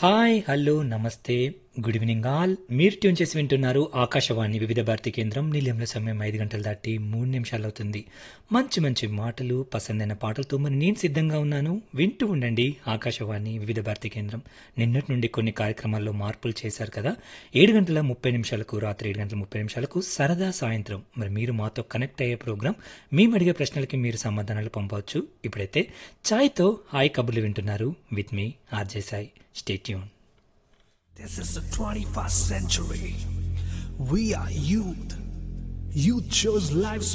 Hi hello నమస్తే good evening all మీరు tune చేసి వింటున్నారు ఆకాశవాణి వివిధ భారతి కేంద్రం నిలయంలో సమయం ఐదు గంటలు దాటి మూడు నిమిషాలు అవుతుంది మంచి మంచి మాటలు పసందైన పాటలతో మరి నేను సిద్ధంగా ఉన్నాను వింటూ ఉండండి ఆకాశవాణి వివిధ భారతి కేంద్రం నిన్నటి నుండి కొన్ని కార్యక్రమాల్లో మార్పులు చేశారు కదా ఏడు గంటల ముప్పై నిమిషాలకు రాత్రి ఏడు గంటల ముప్పై నిమిషాలకు సరదా సాయంత్రం మరి మీరు మాతో కనెక్ట్ అయ్యే ప్రోగ్రాం మేము అడిగే ప్రశ్నలకి మీరు సమాధానాలు పంపవచ్చు ఇప్పుడైతే ఛాయ్తో హాయ్ కబుర్లు వింటున్నారు విత్ మీ RJ Sai stay tune This is the 21st century. We are youth. Youth shows life's